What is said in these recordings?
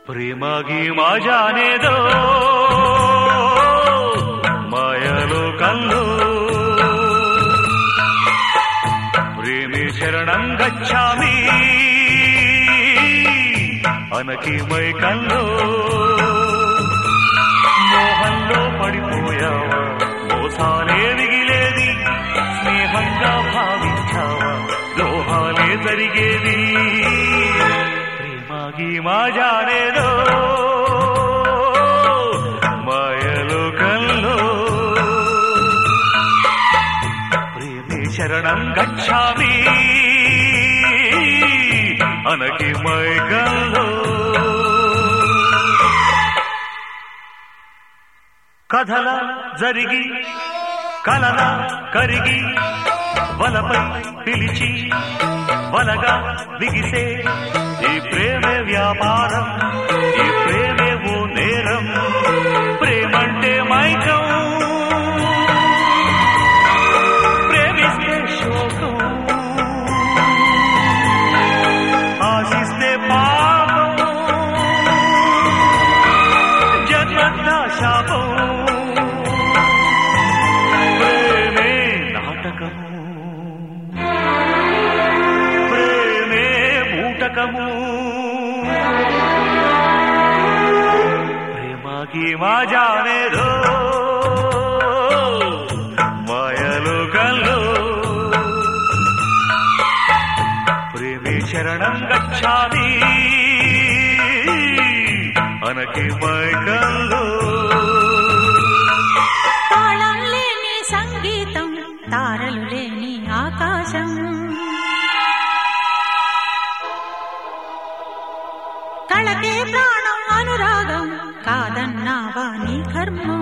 ప్రేమ గీమా జానేదో మాయలో కల్లో ప్రేమే శరణం గచ్చామి అనకి మై కల్లో మోహంలో పడిపోయావా మోసాలే మిగిలేది స్నేహంగా భావించావా లోహాలే జరిగేది ప్రేమ గీమా జానేదో మాయలో కల్లో ప్రేమే శరణం గచ్చామి అనకి మైకల్లో కథల జరిగి కలల కరిగి వలపై పిలిచి వలగా బిగిసే ఈ ప్రేమే వ్యాపారం ఈ ప్రేమే ఓ నేరం ప్రేమంటే మైకం ప్రేమిస్తే శోకం ఆశిస్తే పాపం జన్మంతా శాపం ప్రేమే నాటకము ప్రేమే బూటకము ప్రేమకి మా జానేదో మాయలు కల్లో ప్రేమే శరణం గచ్చామి అనకి మైకల్లో తాళం లేని సంగీతం తారలు లేని ఆకాశం కళకే ప్రాణం అనురాగం కాదన్నావా నీ కర్మం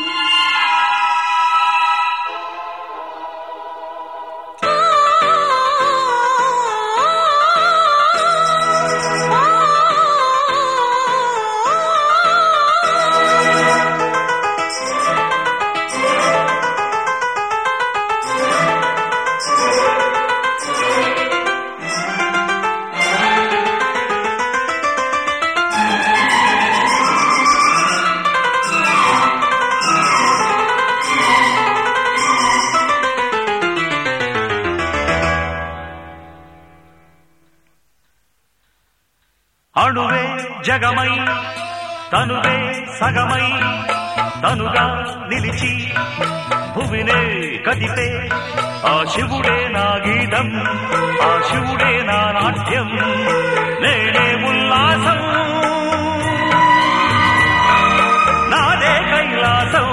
అణువే జగమై తనువే సగమై తనుగా నిలిచి భువినే కదిపే ఆ శివుడే నా గీతం ఆ శివుడే నా నాట్యం నేనే ఉల్లాసం నాదే కైలాసం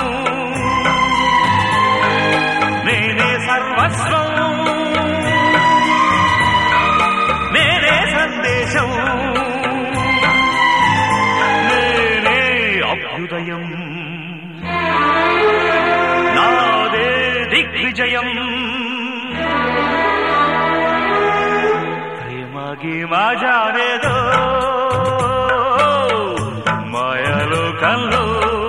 నేనే సర్వస్వం నేనే సందేశం నేనే అభ్యుదయం నాదే దిగ్విజయం ప్రేమ గీమా జానేదో మాయలో కల్లో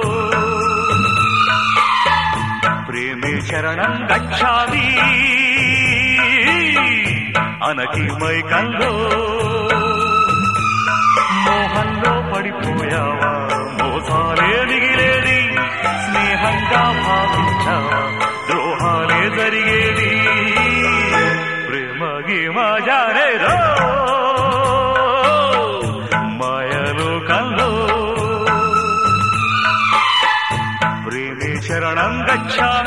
ప్రేమే శరణం గచ్చామి అనకి మై కల్లో మోహంలో పడిపోయావా మోసాలే మిగిలేది స్నేహంగా భావించావా ద్రోహాలే జరిగేది ప్రేమ గీమ జారేదో మాయలో కల్లో ప్రేమే శరణం గచ్చామి